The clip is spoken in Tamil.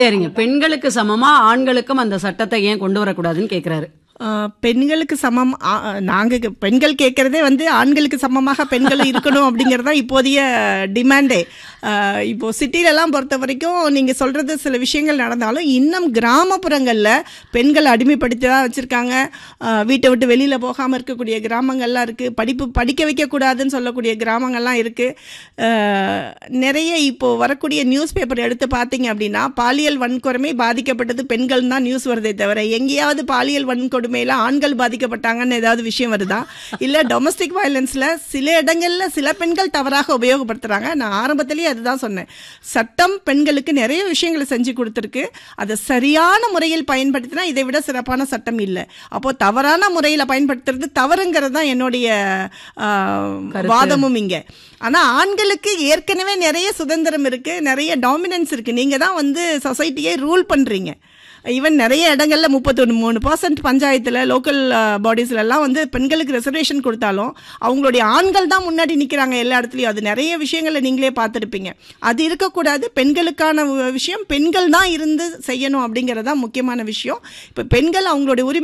சரிங்க பெண்களுக்கு சமமா ஆண்களுக்கும் அந்த சட்டத்தை ஏன் கொண்டு வரக்கூடாதுன்னு கேக்குறாரு ஆஹ் பெண்களுக்கு சமம் ஆ- நாங்க கே- பெண்கள் கேட்கறதே வந்து ஆண்களுக்கு சமமாக பெண்கள் இருக்கணும் அப்படிங்கிறது தான் இப்போதைய டிமாண்டே ஆஹ் இப்போ சிட்டிலெல்லாம் பொறுத்த வரைக்கும் நீங்கள் சொல்கிறது சில விஷயங்கள் நடந்தாலும் இன்னும் கிராமப்புறங்களில் பெண்கள் அடிமைப்படுத்தி தான் வச்சுருக்காங்க வீட்டை விட்டு வெளியில் போகாமல் இருக்கக்கூடிய கிராமங்கள்லாம் இருக்குது படிப்பு படிக்க வைக்கக்கூடாதுன்னு சொல்லக்கூடிய கிராமங்கள்லாம் இருக்குது நிறைய இப்போ வரக்கூடிய நியூஸ் பேப்பர் எடுத்து பார்த்தீங்க அப்படின்னா பாலியல் வன்கொடுமை பாதிக்கப்பட்டது பெண்கள் தான் நியூஸ் வருதே தவிர எங்கேயாவது பாலியல் வன்கொடுமையில ஆண்கள் பாதிக்கப்பட்டாங்கன்னு ஏதாவது விஷயம் வருதா இல்லை டொமஸ்டிக் வயலன்ஸில் சில இடங்கள்ல சில பெண்கள் தவறாக உபயோகப்படுத்துகிறாங்க நான் ஆரம்பத்திலேயே அதுதான் சொன்னேன் சட்டம் பெண்களுக்கு நிறைய விஷயங்களை செஞ்சு கொடுத்துருக்கு அதை சரியான முறையில் பயன்படுத்தினா இதை விட சிறப்பான சட்டம் இல்லை அப்போ தவறான முறையில் பயன்படுத்துறது தவறுங்கிறது தான் என்னுடைய ஆஹ், வாதமும் இங்க ஆனா ஆண்களுக்கு ஏற்கனவே நிறைய சுதந்திரம் இருக்கு நிறைய டாமினன்ஸ் இருக்கு நீங்க தான் வந்து சொசைட்டியை ரூல் பண்றீங்க ஈவன் நிறைய இடங்கள்ல முப்பத்தொன்று மூணு பர்சன்ட் பஞ்சாயத்தில் லோக்கல் பாடிஸ்லலாம் வந்து பெண்களுக்கு ரிசர்வேஷன் கொடுத்தாலும் அவங்களுடைய ஆண்கள் தான் முன்னாடி நிற்கிறாங்க எல்லா இடத்துலையும் அது நிறைய விஷயங்களை நீங்களே பார்த்துருப்பீங்க அது இருக்கக்கூடாது பெண்களுக்கான விஷயம் பெண்கள் தான் இருந்து செய்யணும் அப்படிங்கிறது தான் முக்கியமான விஷயம் இப்போ பெண்கள் அவங்களுடைய உரிமை